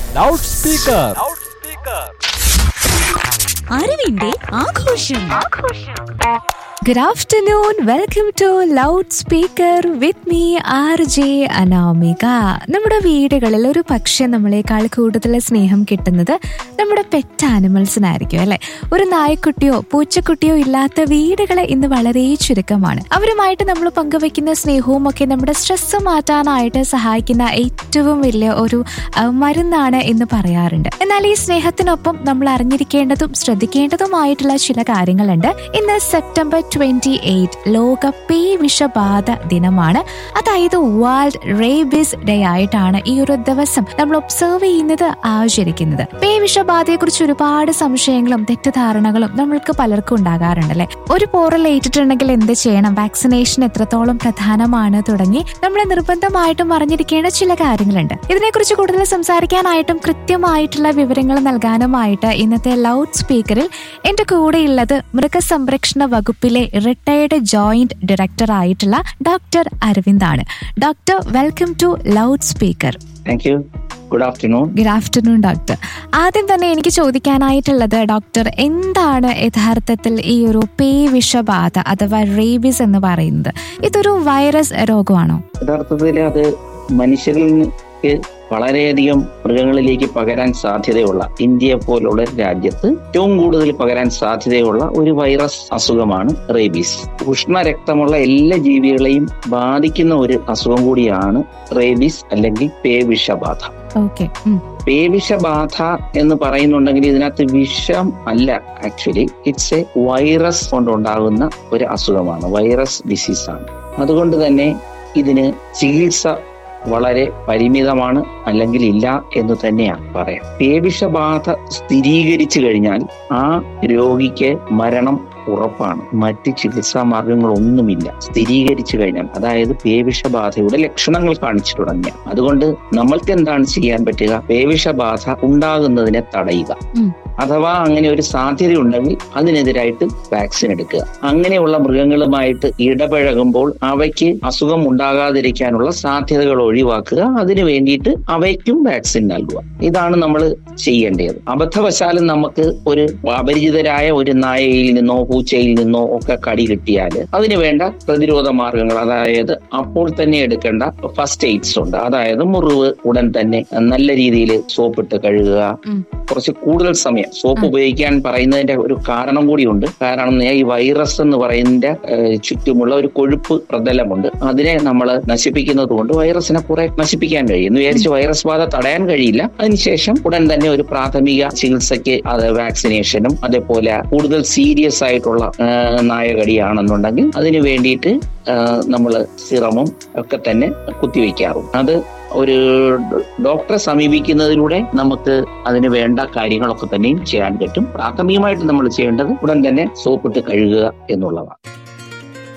Loud speaker അറിവിന്റെ ആഘോഷം Good afternoon. Welcome to Loudspeaker with me, R J Anamika നമ്മുടെ വീടുകളിൽ ഒരു പക്ഷെ നമ്മളെക്കാൾ കൂടുതൽ സ്നേഹം കിട്ടുന്നത് നമ്മുടെ പെറ്റ് ആനിമൽസിനായിരിക്കും അല്ലെ ഒരു നായക്കുട്ടിയോ പൂച്ചക്കുട്ടിയോ ഇല്ലാത്ത വീടുകൾ ഇന്ന് വളരെ ചുരുക്കമാണ് അവരുമായിട്ട് നമ്മൾ പങ്കുവെക്കുന്ന സ്നേഹവും ഒക്കെ നമ്മുടെ സ്ട്രെസ് മാറ്റാനായിട്ട് സഹായിക്കുന്ന ഏറ്റവും വലിയ ഒരു ആ, മരുന്നാണ് എന്ന് പറയാറുണ്ട് എന്നാൽ ഈ സ്നേഹത്തിനൊപ്പം നമ്മൾ അറിഞ്ഞിരിക്കേണ്ടതും ശ്രദ്ധിക്കേണ്ടതുമായിട്ടുള്ള ചില കാര്യങ്ങളുണ്ട് ഇന്ന് സെപ്റ്റംബർ ട്വന്റി എയ്റ്റ് ലോക പേ വിഷബാധ ദിനമാണ് അതായത് വേൾഡ് റേബിസ് ഡേ ആയിട്ടാണ് ഈ ഒരു ദിവസം നമ്മൾ ഒബ്സർവ് ചെയ്യുന്നത് ആചരിക്കുന്നത് പേ വിഷബാധയെ കുറിച്ച് ഒരുപാട് സംശയങ്ങളും തെറ്റിദ്ധാരണകളും നമ്മൾക്ക് പലർക്കും ഉണ്ടാകാറുണ്ടല്ലേ ഒരു പോറൽ ഏറ്റിട്ടുണ്ടെങ്കിൽ എന്ത് ചെയ്യണം വാക്സിനേഷൻ എത്രത്തോളം പ്രധാനമാണ് തുടങ്ങി നമ്മൾ നിർബന്ധമായിട്ടും അറിഞ്ഞിരിക്കേണ്ട ചില കാര്യങ്ങളുണ്ട് ഇതിനെക്കുറിച്ച് കൂടുതൽ സംസാരിക്കാനായിട്ടും കൃത്യമായിട്ടുള്ള വിവരങ്ങൾ നൽകാനുമായിട്ട് ഇന്നത്തെ ലൗഡ് സ്പീക്കറിൽ എന്റെ കൂടെയുള്ളത് മൃഗസംരക്ഷണ വകുപ്പിലെ റിട്ടയർഡ് ജോയിന്റ് ഡയറക്ടർ ആയിട്ടുള്ള ഡോക്ടർ അരവിന്ദാണ് doctor welcome to loudspeaker thank you good afternoon good afternoon doctor ആദ്യം തന്നെ എനിക്ക് ചോദിക്കാനായിട്ടുള്ളത് ഡോക്ടർ എന്താണ് യഥാർത്ഥത്തിൽ ഈ ഒരു പേ വിഷബാധ അഥവാ റേബിസ് എന്ന് പറയുന്നത് ഇതൊരു വൈറസ് രോഗമാണോ യഥാർത്ഥത്തിൽ അത് മനുഷ്യരിലേക്ക് വളരെയധികം മൃഗങ്ങളിലേക്ക് പകരാൻ സാധ്യതയുള്ള ഇന്ത്യ പോലുള്ള രാജ്യത്ത് ഏറ്റവും കൂടുതൽ പകരാൻ സാധ്യതയുള്ള ഒരു വൈറസ് അസുഖമാണ് റേബീസ് ഉഷ്ണരക്തമുള്ള എല്ലാ ജീവികളെയും ബാധിക്കുന്ന ഒരു അസുഖം കൂടിയാണ് റേബീസ് അല്ലെങ്കിൽ പേവിഷബാധ ഓക്കെ പേവിഷബാധ എന്ന് പറയുന്നുണ്ടെങ്കിൽ ഇതിനകത്ത് വിഷം അല്ല ആക്ച്വലി ഇറ്റ്സ് എ വൈറസ് കൊണ്ടുണ്ടാകുന്ന ഒരു അസുഖമാണ് വൈറസ് ഡിസീസ് ആണ് അതുകൊണ്ട് തന്നെ ഇതിന് ചികിത്സ വളരെ പരിമിതമാണ് അല്ലെങ്കിൽ ഇല്ല എന്ന് തന്നെയാണ് പറയാം പേവിഷബാധ സ്ഥിരീകരിച്ചു കഴിഞ്ഞാൽ ആ രോഗിക്ക് മരണം ഉറപ്പാണ് മറ്റ് ചികിത്സാ മാർഗങ്ങളൊന്നുമില്ല സ്ഥിരീകരിച്ചു കഴിഞ്ഞാൽ അതായത് പേവിഷബാധയുടെ ലക്ഷണങ്ങൾ കാണിച്ചു തുടങ്ങിയ അതുകൊണ്ട് നമ്മൾക്ക് എന്താണ് ചെയ്യാൻ പറ്റുക പേവിഷബാധ ഉണ്ടാകുന്നതിനെ തടയുക ഉം. അഥവാ അങ്ങനെ ഒരു സാധ്യത ഉണ്ടെങ്കിൽ അതിനെതിരായിട്ട് വാക്സിൻ എടുക്കുക അങ്ങനെയുള്ള മൃഗങ്ങളുമായിട്ട് ഇടപഴകുമ്പോൾ അവയ്ക്ക് അസുഖം ഉണ്ടാകാതിരിക്കാനുള്ള സാധ്യതകൾ ഒഴിവാക്കുക അതിനു വേണ്ടിയിട്ട് അവയ്ക്കും വാക്സിൻ നൽകുക ഇതാണ് നമ്മൾ ചെയ്യേണ്ടത് അബദ്ധവശാലും നമുക്ക് ഒരു അപരിചിതരായ ഒരു നായയിൽ നിന്നോ പൂച്ചയിൽ നിന്നോ ഒക്കെ കടി കിട്ടിയാൽ അതിന് വേണ്ട പ്രതിരോധ മാർഗങ്ങൾ അതായത് അപ്പോൾ തന്നെ എടുക്കേണ്ട ഫസ്റ്റ് എയ്ഡ്സ് ഉണ്ട് അതായത് മുറിവ് ഉടൻ തന്നെ നല്ല രീതിയിൽ സോപ്പിട്ട് കഴുകുക ഉം. കുറച്ച് കൂടുതൽ സമയം സോപ്പ് ഉം. ഉപയോഗിക്കാൻ പറയുന്നതിന്റെ ഒരു കാരണം കൂടിയുണ്ട് കാരണം ഈ വൈറസ് എന്ന് പറയുന്നതിന്റെ ഏഹ്, ചുറ്റുമുള്ള ഒരു കൊഴുപ്പ് പ്രതലമുണ്ട് അതിനെ നമ്മൾ നശിപ്പിക്കുന്നത് കൊണ്ട് വൈറസിനെ കുറെ നശിപ്പിക്കാൻ കഴിയും എന്ന് വിചാരിച്ച് വൈറസ് ബാധ തടയാൻ കഴിയില്ല അതിനുശേഷം ഉടൻ തന്നെ ഒരു പ്രാഥമിക ചികിത്സയ്ക്ക് അത് വാക്സിനേഷനും അതേപോലെ കൂടുതൽ സീരിയസ് ആയിട്ടുള്ള ഏഹ്, നായകടിയാണെന്നുണ്ടെങ്കിൽ അതിന് വേണ്ടിയിട്ട് നമ്മൾ സിറമും ഒക്കെ തന്നെ കുത്തിവെക്കാറുണ്ട് അത് ഒരു ഡോക്ടറെ സമീപിക്കുന്നതിലൂടെ നമുക്ക് അതിന് വേണ്ട കാര്യങ്ങളൊക്കെ തന്നെയും ചെയ്യാൻ പറ്റും പ്രാഥമികമായിട്ട് നമ്മൾ ചെയ്യേണ്ടത് ഉടൻ തന്നെ സോപ്പിട്ട് കഴുകുക എന്നുള്ളതാണ്